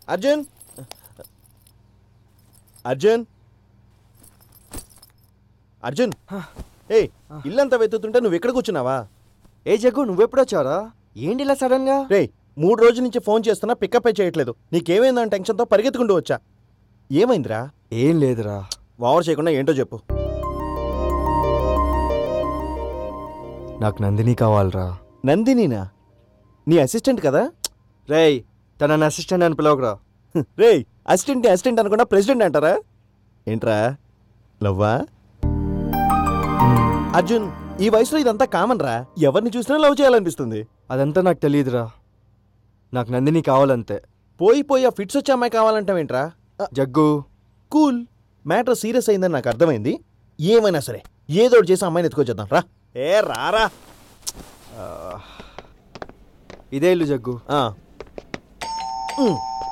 అర్జున్ అర్జున్ అర్జున్ ఏ ఇల్లంతా వెతుకుతుంటే నువ్వు ఎక్కడ కూర్చున్నావా ఏ జగ్గు నువ్వెప్పుడొచ్చారా ఏంటి ఇలా సడన్ గా రే మూడు రోజుల నుంచి ఫోన్ చేస్తున్నా పికప్ చేయట్లేదు నీకేమైందని టెన్షన్తో పరిగెత్తుకుంటూ వచ్చా ఏమైందిరా ఏం లేదురా ఓవర్ చేయకుండా ఏంటో చెప్పు నాకు నందిని కావాలరా నందినీనా నీ అసిస్టెంట్ కదా రేయ్ తన అసిస్టెంట్ అని పిలవకరా రే అసిస్టెంట్ అసిస్టెంట్ అనకుండా ప్రెసిడెంట్ అంటారా ఏంట్రా లవ్వా అర్జున్ ఈ వయసులో ఇదంతా కామన్ రా ఎవరిని చూసినా లవ్ చేయాలనిపిస్తుంది అదంతా నాకు తెలియదురా నాకు నందిని కావాలంతే పోయి పోయి ఆ ఫిట్స్ వచ్చే అమ్మాయి కావాలంటావేంట్రా జగ్గు కూల్ మ్యాటర్ సీరియస్ అయిందని నాకు అర్థమైంది ఏమైనా సరే ఏదో ఒకటి చేసి అమ్మాయిని ఎత్తుకొచ్చేద్దాం రా ఏ రారా ఇదే ఇల్లు జగ్గు ఆ. ఉమ్.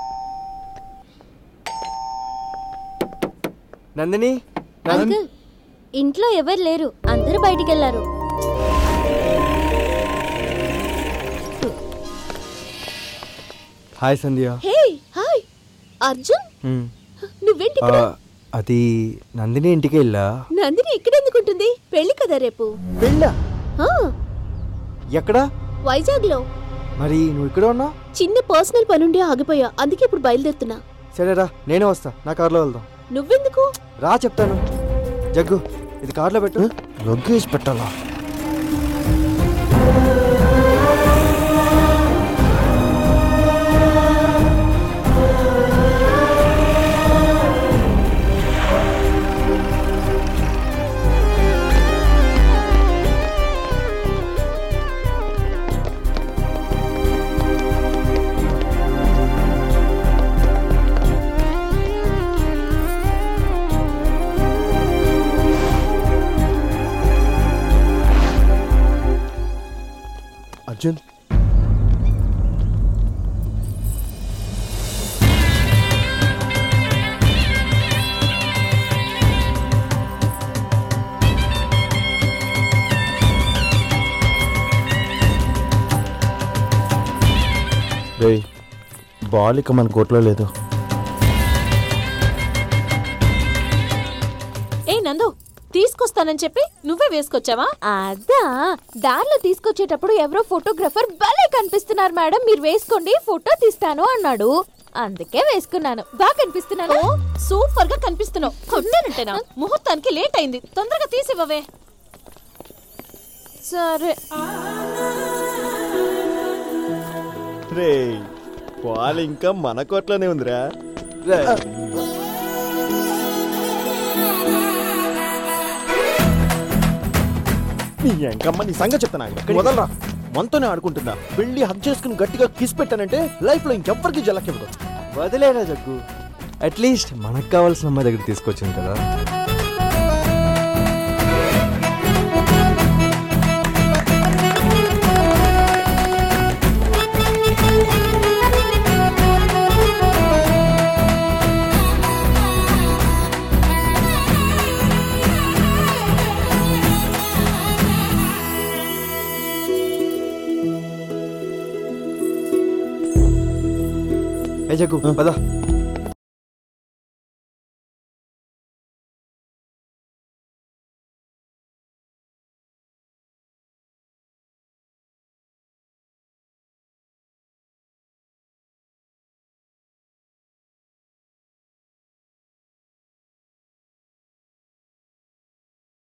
నందిని నంది- అంకుల్ ఇంట్లో ఎవరు లేరు అందరూ బయటికి వెళ్ళారు hi Sandhya hey hi Arjun హ్మ్. నువ్వేంటి ఆ, అది నందిని ఇంటికి వెళ్ళా నందిని ఇక్కడ ఎందుకుంటుంది పెళ్లి కదా రేపు పెళ్ళా ఆ, ఎక్కడా వైజాగ్ లో మరి నువ్వు ఇక్కడ ఉన్నావు చిన్న పర్సనల్ పనుండి ఆగిపోయా అందుకే ఇప్పుడు బయలుదేరుతున్నా సరేరా నేనే వస్తా నా కార్లో వెళ్దాం నువ్వెందుకు రా చెప్తాను జగ్గు ఇది కార్లో పెట్టు లొగ్గేసి పెట్టాలా అర్జున్ రేయ్ బాల్ ఇక మన కోర్టులో లేదు ఏ నందు తీసుకొస్తానని చెప్పి నువ్వే వేసుకొచ్చావా అదా దారిలో తీసుకొచ్చేటప్పుడు ఎవరో ఫోటోగ్రాఫర్ భలే కనిపిస్తున్నారు మేడం మీరు వేసుకోండి ఫోటో తీస్తాను అన్నాడు అందుకే వేసుకున్నాను బాగా కనిపిస్తున్నాను ఓ సూపర్ గా కనిపిస్తున్నావు కొట్టానంటేనా ముహూర్తానికి లేట్ అయింది తొందరగా తీసివ్వవే సరే రే బాల్ ఇంకా మన కోర్టులోనే ఉందిరా రే, నీ ఎంకమ్మ నీ సంగతి చెప్తాను వదలరా మనతోనే ఆడుకుంటుందా వెళ్ళి హక్ చేసుకుని గట్టిగా కిస్ పెట్టానంటే లైఫ్ లో ఇంకెవ్వరికి జలకివ్వదు వదిలేరా జగ్గు అట్లీస్ట్ మనకు కావాల్సిన అమ్మాయి దగ్గర తీసుకొచ్చింది కదా ఏ జగ్గు పద